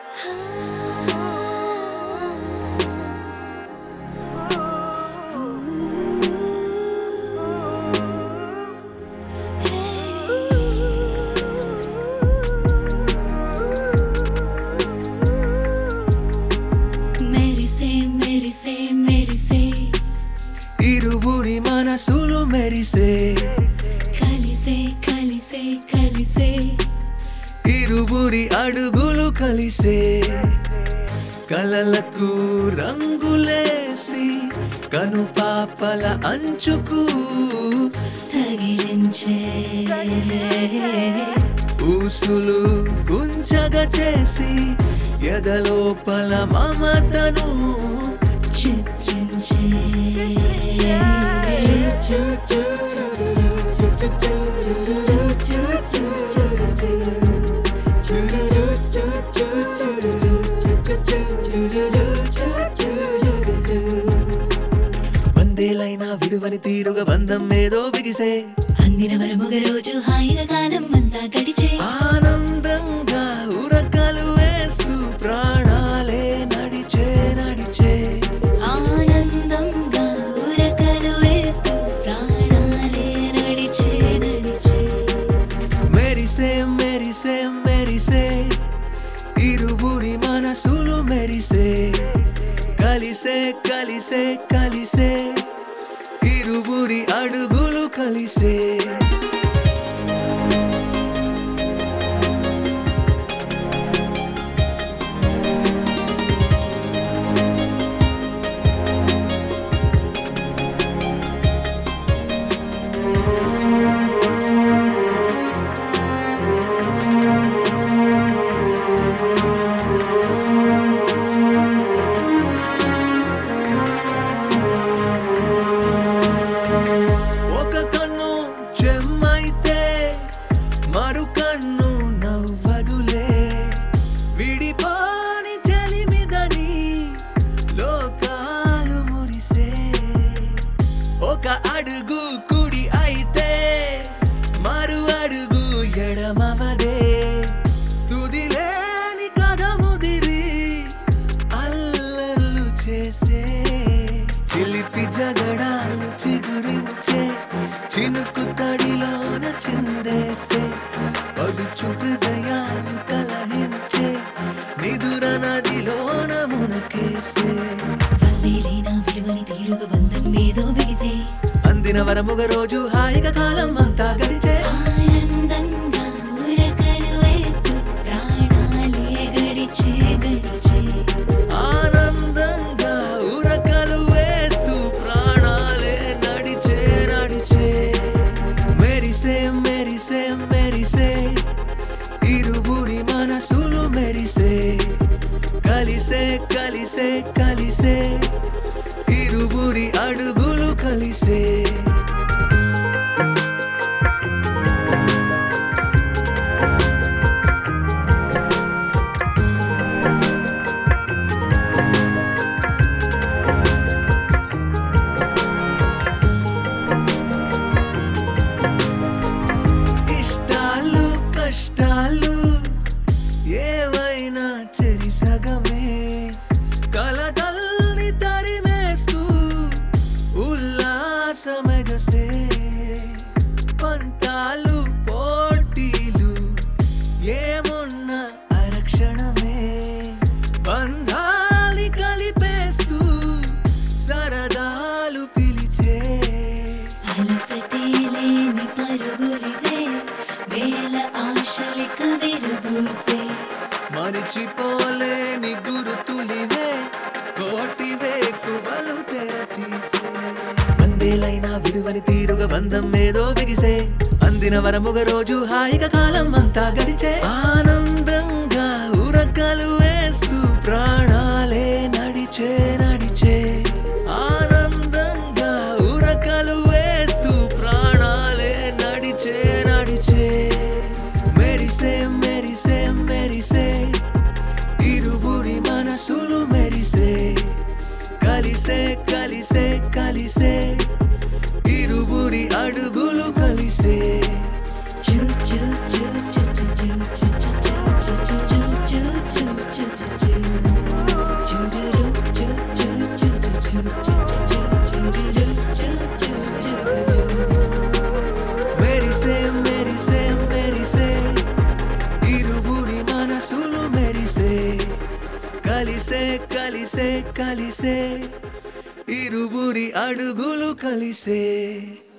మెరిసే మెరిసే మెరిసే ఇరువురి మనసులు మెరిసే కలిసే కలిసే కలిసే ఇరువురి అడుగులు కలిసే కలలకు రంగులేసి కను పాపల అంచుకు తగిలించే ఊసులు కుంచగా చేసి ఎదలోపల మమతను చిత్రించే వందేలైనా విడువని తీరుగా బంధం ఏదో బిగిసే అందిన వరముగ రోజు హాయిగా కాలం అంతా గడిచే ఆనందంగా ఉరకలు వేస్తూ ప్రాణాలే నడిచే నడిచే ఆనందంగా ఉరకలు వేస్తూ ప్రాణాలే నడిచే నడిచే మెరిసే మెరిసే మెరిసే ఇరువురి మనసులు మెరిసే కలిసే కలిసే కలిసే ఇరువురి అడుగులు కలిసే ఒక కన్ను చెమ్మైతే మరు కన్ను నవ్వదులే విడిపోని చెలిమిదని లోకాలు మురిసే ఒక అడుగు కుడి అయితే మరు అడుగు ఎడమవదే తుదిలేని కథ ముదిరి అల్లర్లు చేసే చిలిపి జగడాలు చిగురించే చినుకు తడిలోన చిందేసే పడుచు హృదయాలు కలహించే నిదుర నదిలోన మునకేసే వందేలైన విలువని తీరుగా బంధం ఏదో బిగిసే అందిన వరముగ రోజు హాయిగా కాలం అంతా గడిచే ఆనందంగా ఉరకలు వేస్తూ ప్రాణాలే గడిచే గడిచే ఆనందంగా ఉరకలు వేస్తూ ప్రాణాలే నడిచే నడిచే మెరిసే మెరిసే మెరిసే ఇరువురి మనసులు మెరిసే కలిసే కలిసే కలిసే ఇరువురి అడుగులు కలిసే ఇష్టాలు కష్టాలు ఏవైనా చెరి సగమే కలతల్ని తరిమేస్తూ ఉల్లాసమెగసే పంతాలు పోటీలు ఏమున్న అరక్షణమే బంధాలి కలిపేస్తూ సరదాలు పిలిచే అలసటే లేని పరుగులివే వేల ఆశలిక విరుబూసే మరిచిపోలేని గురుతులివే కోటి వేకువలు తెరతీసే వందేలైనా విడువని తీరుగా బంధం ఏదో బిగిసే అందిన వరముగ రోజు హాయిగా కాలం అంతా గడిచే ఆనందంగా ఉరకలు వేస్తూ ప్రాణాలే నడిచే నడిచే ఆనందంగా ఉరకలు వేస్తూ ప్రాణాలే నడిచే నడిచే మెరిసే మెరిసే మెరిసే ఇరువురి మనసులు మెరిసే కలిసే కలిసే కలిసే ఇరువురి అడుగులు కలిసే చూ చూ చూ చూ చూ చూ చూ చూ చూ చూ చూ చూ చూ చూ మెరిసే మెరిసే మెరిసే ఇరువురి మనసులు మెరిసే కలిసే కలిసే కలిసే ఇరువురి అడుగులు కలిసే